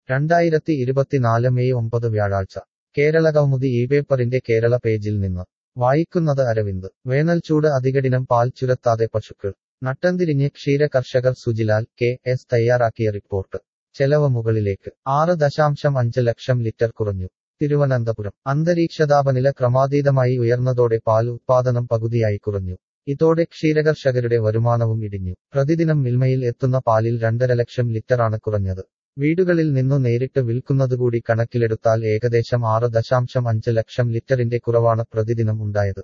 രണ്ടായിരത്തി ഇരുപത്തിനാല് മെയ് ഒമ്പത് വ്യാഴാഴ്ച കേരള കൗമുദി ഈ പേപ്പറിന്റെ കേരള പേജിൽ നിന്ന് വായിക്കുന്നത് അരവിന്ദ് വേനൽച്ചൂട് അധികടിനം പാൽ ചുരത്താതെ പശുക്കൾ നട്ടംതിരിഞ്ഞ് ക്ഷീര കർഷകർ സുജിലാൽ കെ എസ് തയ്യാറാക്കിയ റിപ്പോർട്ട് ചെലവ് മുകളിലേക്ക് ആറ് ദശാംശം അഞ്ച് ലക്ഷം ലിറ്റർ കുറഞ്ഞു തിരുവനന്തപുരം അന്തരീക്ഷതാപനില ക്രമാതീതമായി ഉയർന്നതോടെ പാൽ ഉത്പാദനം പകുതിയായി കുറഞ്ഞു ഇതോടെ ക്ഷീരകർഷകരുടെ വരുമാനവും ഇടിഞ്ഞു പ്രതിദിനം മിൽമയിൽ എത്തുന്ന പാലിൽ രണ്ടര ലക്ഷം ലിറ്ററാണ് കുറഞ്ഞത് വീടുകളിൽ നിന്നു നേരിട്ട് വിൽക്കുന്നതുകൂടി കണക്കിലെടുത്താൽ ഏകദേശം ആറ് ദശാംശം അഞ്ച് ലക്ഷം ലിറ്ററിന്റെ കുറവാണ് പ്രതിദിനം ഉണ്ടായത്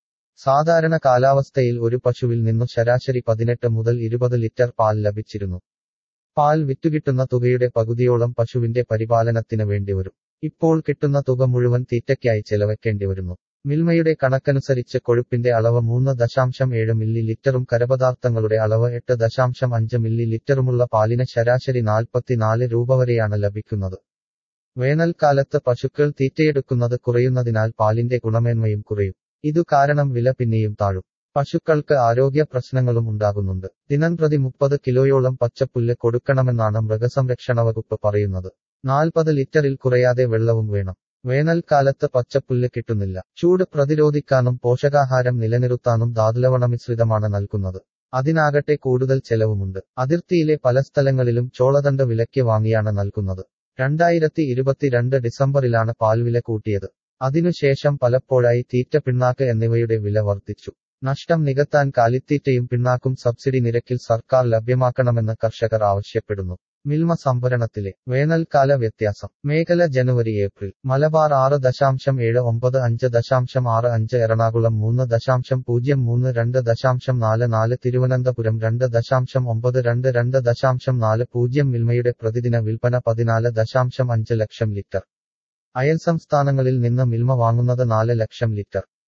സാധാരണ കാലാവസ്ഥയിൽ ഒരു പശുവിൽ നിന്നു ശരാശരി പതിനെട്ട് മുതൽ ഇരുപത് ലിറ്റർ പാൽ ലഭിച്ചിരുന്നു പാൽ വിറ്റുകിട്ടുന്ന തുകയുടെ പകുതിയോളം പശുവിന്റെ പരിപാലനത്തിന് വേണ്ടിവരും ഇപ്പോൾ കിട്ടുന്ന തുക മുഴുവൻ തീറ്റയ്ക്കായി ചെലവയ്ക്കേണ്ടി വരുന്നു മിൽമയുടെ കണക്കനുസരിച്ച് കൊഴുപ്പിന്റെ അളവ് മൂന്ന് ദശാംശം ഏഴ് മില്ലി ലിറ്ററും കരപദാർത്ഥങ്ങളുടെ അളവ് എട്ട് ദശാംശം അഞ്ച് മില്ലി ലിറ്ററുമുള്ള പാലിന് ശരാശരി നാൽപ്പത്തിനാല് രൂപ വരെയാണ് ലഭിക്കുന്നത് വേനൽക്കാലത്ത് പശുക്കൾ തീറ്റയെടുക്കുന്നത് കുറയുന്നതിനാൽ പാലിന്റെ ഗുണമേന്മയും കുറയും ഇതു കാരണം വില പിന്നെയും താഴും പശുക്കൾക്ക് ആരോഗ്യ പ്രശ്നങ്ങളും ഉണ്ടാകുന്നുണ്ട് ദിനംപ്രതി മുപ്പത് കിലോയോളം പച്ചപ്പുല്ല് കൊടുക്കണമെന്നാണ് മൃഗസംരക്ഷണ വകുപ്പ് പറയുന്നത് നാൽപ്പത് ലിറ്ററിൽ കുറയാതെ വെള്ളവും വേണം വേനൽക്കാലത്ത് പച്ചപ്പുല്ല് കിട്ടുന്നില്ല ചൂട് പ്രതിരോധിക്കാനും പോഷകാഹാരം നിലനിർത്താനും ധാതുലവണമിശ്രിതമാണ് നൽകുന്നത് അതിനാകട്ടെ കൂടുതൽ ചെലവുമുണ്ട് അതിർത്തിയിലെ പല സ്ഥലങ്ങളിലും ചോളതണ്ട് വിലയ്ക്ക് വാങ്ങിയാണ് നൽകുന്നത് രണ്ടായിരത്തി ഇരുപത്തിരണ്ട് ഡിസംബറിലാണ് പാൽവില കൂട്ടിയത് അതിനുശേഷം പലപ്പോഴായി തീറ്റ പിണ്ണാക്ക് എന്നിവയുടെ വില വർദ്ധിച്ചു നഷ്ടം നികത്താൻ കാലിത്തീറ്റയും പിണ്ണാക്കും സബ്സിഡി നിരക്കിൽ സർക്കാർ ലഭ്യമാക്കണമെന്ന് കർഷകർ ആവശ്യപ്പെടുന്നു മിൽമ സംഭരണത്തിലെ വേനൽക്കാല വ്യത്യാസം മേഖല ജനുവരി ഏപ്രിൽ മലബാർ ആറ് ദശാംശം ഏഴ് ഒമ്പത് അഞ്ച് ദശാംശം ആറ് അഞ്ച് എറണാകുളം മൂന്ന് ദശാംശം പൂജ്യം മൂന്ന് രണ്ട് ദശാംശം നാല് നാല് തിരുവനന്തപുരം രണ്ട് ദശാംശം ഒമ്പത് രണ്ട് രണ്ട് ദശാംശം നാല് പൂജ്യം മിൽമയുടെ പ്രതിദിന വിൽപ്പന പതിനാല് ദശാംശം അഞ്ച് ലക്ഷം ലിറ്റർ അയൽ സംസ്ഥാനങ്ങളിൽ നിന്ന് മിൽമ വാങ്ങുന്നത് നാല് ലക്ഷം ലിറ്റർ